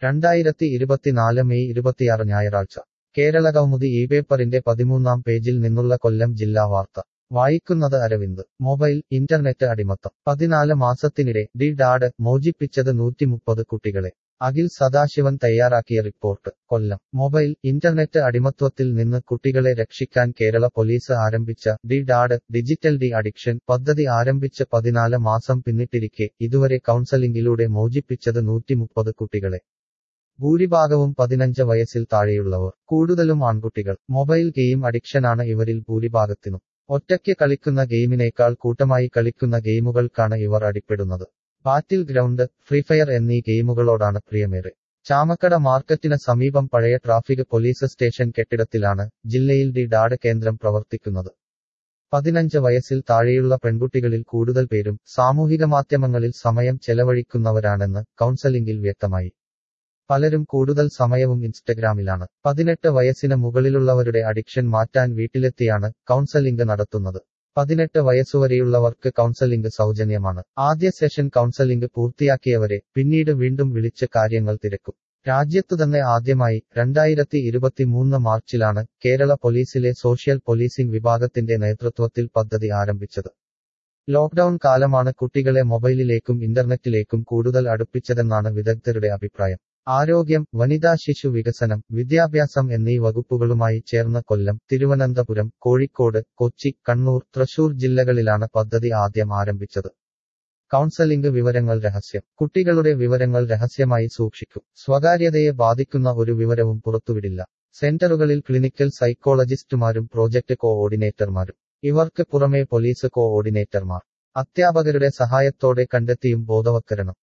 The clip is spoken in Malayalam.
രണ്ടായിരത്തി ഇരുപത്തിനാല് മെയ് ഇരുപത്തിയാറ് ഞായറാഴ്ച കേരള കൗമുദി ഈ പേപ്പറിന്റെ പതിമൂന്നാം പേജിൽ നിന്നുള്ള കൊല്ലം ജില്ലാ വാർത്ത വായിക്കുന്നത് അരവിന്ദ് മൊബൈൽ ഇന്റർനെറ്റ് അടിമത്തം പതിനാല് മാസത്തിനിടെ ഡി ഡാഡ് മോചിപ്പിച്ചത് നൂറ്റിമുപ്പത് കുട്ടികളെ അഖിൽ സദാശിവൻ തയ്യാറാക്കിയ റിപ്പോർട്ട് കൊല്ലം മൊബൈൽ ഇന്റർനെറ്റ് അടിമത്വത്തിൽ നിന്ന് കുട്ടികളെ രക്ഷിക്കാൻ കേരള പോലീസ് ആരംഭിച്ച D dad digital D addiction പദ്ധതി ആരംഭിച്ച് പതിനാല് മാസം പിന്നിട്ടിരിക്കെ ഇതുവരെ കൗൺസലിംഗിലൂടെ മോചിപ്പിച്ചത് നൂറ്റിമുപ്പത് കുട്ടികളെ ഭൂരിഭാഗവും പതിനഞ്ച് വയസ്സിൽ താഴെയുള്ളവർ കൂടുതലും ആൺകുട്ടികൾ മൊബൈൽ ഗെയിം അഡിക്ഷനാണ് ഇവരിൽ ഭൂരിഭാഗത്തിനും ഒറ്റയ്ക്ക് കളിക്കുന്ന ഗെയിമിനേക്കാൾ കൂട്ടമായി കളിക്കുന്ന ഗെയിമുകൾക്കാണ് ഇവർ അടിപ്പെടുന്നത് ബാറ്റിൽ ഗ്രൗണ്ട് ഫ്രീഫയർ എന്നീ ഗെയിമുകളോടാണ് പ്രിയമേറെ ചാമക്കട മാർക്കറ്റിന് സമീപം പഴയ ട്രാഫിക് പോലീസ് സ്റ്റേഷൻ കെട്ടിടത്തിലാണ് ജില്ലയിൽ ഡി ഡാഡ് കേന്ദ്രം പ്രവർത്തിക്കുന്നത് പതിനഞ്ച് വയസ്സിൽ താഴെയുള്ള പെൺകുട്ടികളിൽ കൂടുതൽ പേരും സാമൂഹിക മാധ്യമങ്ങളിൽ സമയം ചെലവഴിക്കുന്നവരാണെന്ന് കൗൺസലിംഗിൽ വ്യക്തമായി പലരും കൂടുതൽ സമയവും ഇൻസ്റ്റഗ്രാമിലാണ് പതിനെട്ട് വയസ്സിന് മുകളിലുള്ളവരുടെ അഡിക്ഷൻ മാറ്റാൻ വീട്ടിലെത്തിയാണ് കൗൺസലിംഗ് നടത്തുന്നത് പതിനെട്ട് വയസ്സുവരെയുള്ളവർക്ക് കൗൺസലിംഗ് സൗജന്യമാണ് ആദ്യ സെഷൻ കൗൺസലിംഗ് പൂർത്തിയാക്കിയവരെ പിന്നീട് വീണ്ടും വിളിച്ച് കാര്യങ്ങൾ തിരക്കും രാജ്യത്തു തന്നെ ആദ്യമായി രണ്ടായിരത്തി ഇരുപത്തിമൂന്ന് മാർച്ചിലാണ് കേരള പോലീസിലെ സോഷ്യൽ പോലീസിംഗ് വിഭാഗത്തിന്റെ നേതൃത്വത്തിൽ പദ്ധതി ആരംഭിച്ചത് ലോക്ഡൌൺ കാലമാണ് കുട്ടികളെ മൊബൈലിലേക്കും ഇന്റർനെറ്റിലേക്കും കൂടുതൽ അടുപ്പിച്ചതെന്നാണ് വിദഗ്ധരുടെ അഭിപ്രായം ആരോഗ്യം വനിതാ ശിശു വികസനം വിദ്യാഭ്യാസം എന്നീ വകുപ്പുകളുമായി ചേർന്ന് കൊല്ലം തിരുവനന്തപുരം കോഴിക്കോട് കൊച്ചി കണ്ണൂർ തൃശൂർ ജില്ലകളിലാണ് പദ്ധതി ആദ്യം ആരംഭിച്ചത് കൗൺസലിംഗ് വിവരങ്ങൾ രഹസ്യം കുട്ടികളുടെ വിവരങ്ങൾ രഹസ്യമായി സൂക്ഷിക്കും സ്വകാര്യതയെ ബാധിക്കുന്ന ഒരു വിവരവും പുറത്തുവിടില്ല സെന്ററുകളിൽ ക്ലിനിക്കൽ സൈക്കോളജിസ്റ്റുമാരും പ്രോജക്ട് കോഓർഡിനേറ്റർമാരും ഇവർക്ക് പുറമെ പോലീസ് കോഓർഡിനേറ്റർമാർ അധ്യാപകരുടെ സഹായത്തോടെ കണ്ടെത്തിയും ബോധവത്കരണം